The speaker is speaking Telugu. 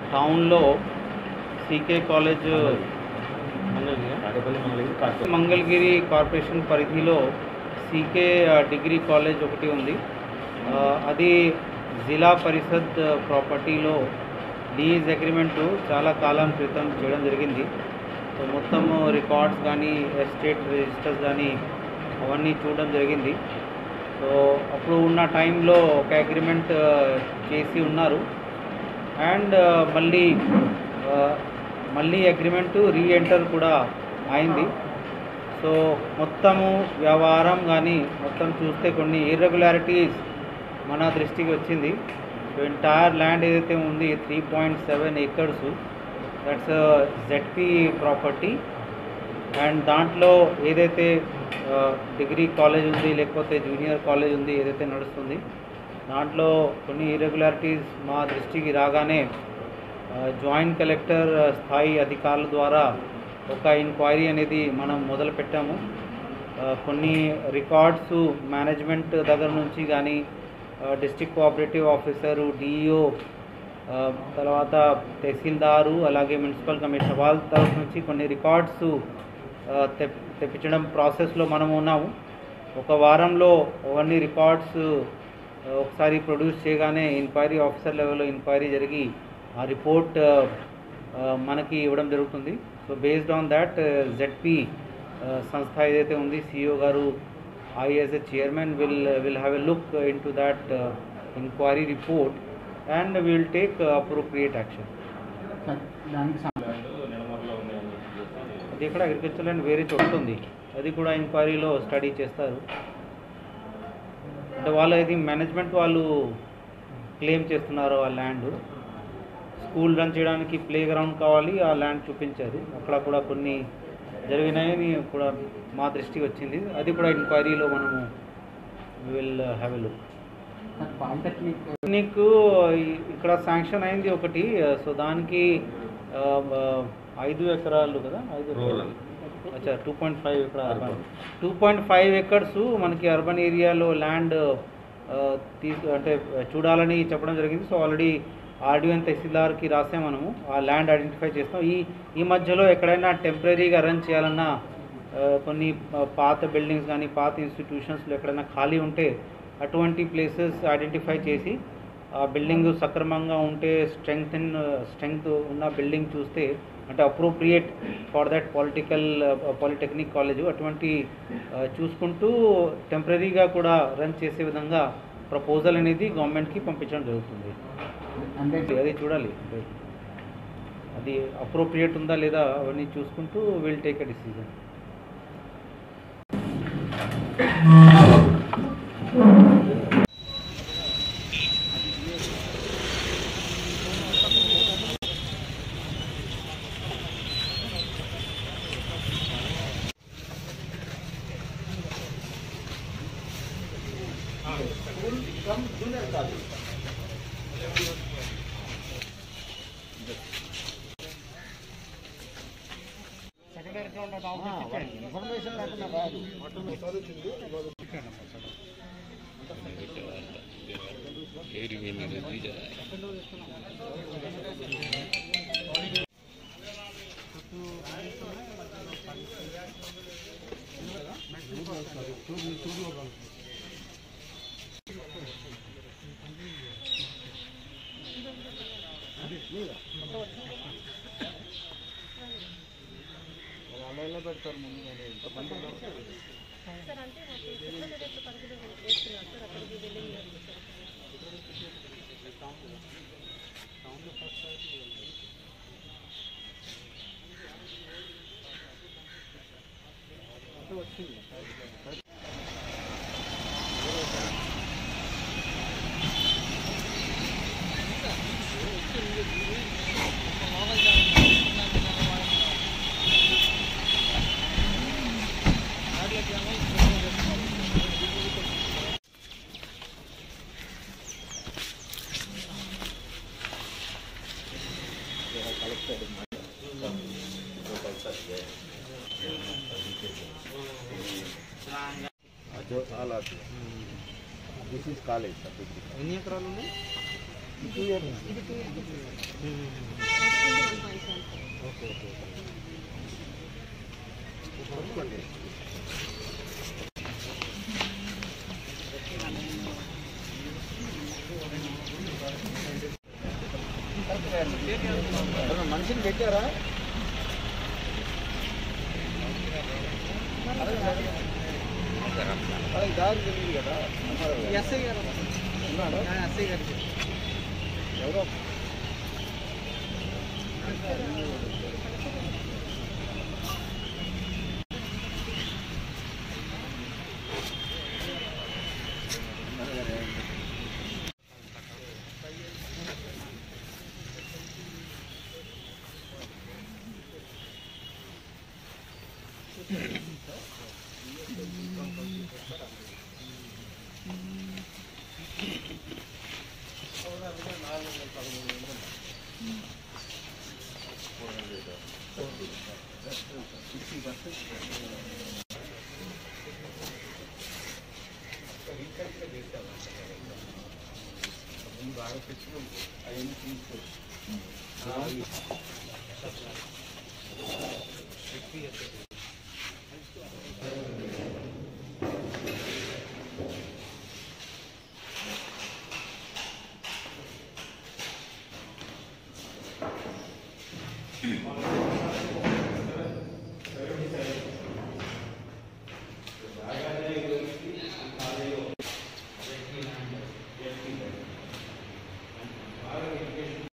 టౌన్లో CK college Tadepalli Mangalagiri corporation Mangalagiri corporation పరిధిలో సీకే డిగ్రీ కాలేజ్ ఒకటి ఉంది ఆ, అది జిల్లా పరిషత్ ప్రాపర్టీలో లీజ్ అగ్రిమెంటు చాలా కాలం క్రితం చేయడం జరిగింది సో మొత్తము రికార్డ్స్ కానీ ఎస్టేట్ రిజిస్టర్స్ కానీ అవన్నీ చూడడం జరిగింది సో అప్పుడు ఉన్న టైంలో ఒక అగ్రిమెంట్ చేసి ఉన్నారు అండ్ మళ్ళీ ఆ, మళ్ళీ అగ్రిమెంట్ రీఎంటర్ కూడా అయింది సో మొత్తము వ్యవహారం కానీ మొత్తం చూస్తే కొన్ని ఇర్రెగ్యులారిటీస్ మన దృష్టికి వచ్చింది సో ఎంటైర్ ల్యాండ్ ఏదైతే ఉంది three point seven acres that's ZP property and దాంట్లో ఏదైతే డిగ్రీ కాలేజ్ ఉంది లేకపోతే జూనియర్ కాలేజ్ ఉంది ఏదైతే నడుస్తుంది దాంట్లో కొన్ని ఇర్రెగ్యులారిటీస్ మా దృష్టికి రాగానే జాయింట్ కలెక్టర్ స్థాయి అధికారుల ద్వారా ఒక ఎంక్వైరీ అనేది మనం మొదలు పెట్టాము ఆ, కొన్ని రికార్డ్స్ మేనేజ్మెంట్ దగ్గర నుంచి కానీ డిస్ట్రిక్ట్ కోఆపరేటివ్ ఆఫీసరు డిఈఓ తర్వాత తహసీల్దారు అలాగే మున్సిపల్ కమిషనర్ వాళ్ళ తరఫు నుంచి కొన్ని రికార్డ్స్ తెప్ తెప్పించడం ప్రాసెస్లో మనం ఉన్నాము ఒక వారంలో అవన్నీ రికార్డ్స్ ఒకసారి ప్రొడ్యూస్ చేయగానే ఎంక్వైరీ ఆఫీసర్ లెవెల్లో ఎంక్వైరీ జరిగి ఆ రిపోర్ట్ మనకి ఇవ్వడం జరుగుతుంది so based on that ZP సంస్థ ఏదైతే ఉంది సిఇఓ గారు I as a chairman will will have a look into that enquiry report and will take appropriate action sir దానికి సం- నెలమర్లో ఉన్నాయని చెప్పేసి అది ఇక్కడ అగ్రికల్చర్ ల్యాండ్ వేరే చోట ఉంది అది కూడా ఎంక్వైరీలో స్టడీ చేస్తారు అంటే వాళ్ళ ఇది మేనేజ్మెంట్ వాళ్ళు క్లెయిమ్ చేస్తున్నారు ఆ ల్యాండ్ స్కూల్ రన్ చేయడానికి ప్లే గ్రౌండ్ కావాలి ఆ ల్యాండ్ చూపించారు అక్కడ కూడా కొన్ని జరిగినాయని కూడా మా దృష్టికి వచ్చింది అది కూడా ఎంక్వైరీలో మనము will have a look sir polytechnic నీకు ఈ- ఇక్కడ శాంక్షన్ అయింది ఒకటి సో దానికి ఆ, ఆ, ఐదు ఎకరాలు కదా ఐదు Rural. అచ్చా టూ పాయింట్ ఫైవ్ ఎకరా urban two point five acres మనకి అర్బన్ ఏరియాలో ల్యాండ్ తీసు అంటే చూడాలని చెప్పడం జరిగింది సో ఆల్రెడీ ఆర్డీఓ అండ్ తహసీల్దార్కి రాసే మనము ఆ ల్యాండ్ ఐడెంటిఫై చేస్తాం ఈ ఈ మధ్యలో ఎక్కడైనా టెంపరీగా రన్ చేయాలన్నా ఆ, కొన్ని ఆ, పాత బిల్డింగ్స్ కానీ పాత ఇన్స్టిట్యూషన్స్లో ఎక్కడైనా ఖాళీ ఉంటే అటువంటి ప్లేసెస్ ఐడెంటిఫై చేసి ఆ బిల్డింగ్ సక్రమంగా ఉంటే స్ట్రెంగ్త్ స్ట్రెంగ్త్ ఉన్న బిల్డింగ్ చూస్తే అంటే appropriate for that political polytechnic college అటువంటి ఆ, చూసుకుంటూ టెంపరీగా కూడా రన్ చేసే విధంగా ప్రపోజల్ అనేది గవర్నమెంట్కి పంపించడం జరుగుతుంది అంటే అది చూడాలి అది అప్రోప్రియేట్ ఉందా లేదా అవన్నీ చూసుకుంటూ will take a decision information లేకుండా రాదు जो all are there. This is college. ఎన్ని ఎకరాలు ఉన్నాయి ఇది టూ ఇయర్స్ మనిషిని పెట్టారా దారి తెలియదు కదా ఎస్ఐ గారు ఎస్ఐ గారికి ఎవరో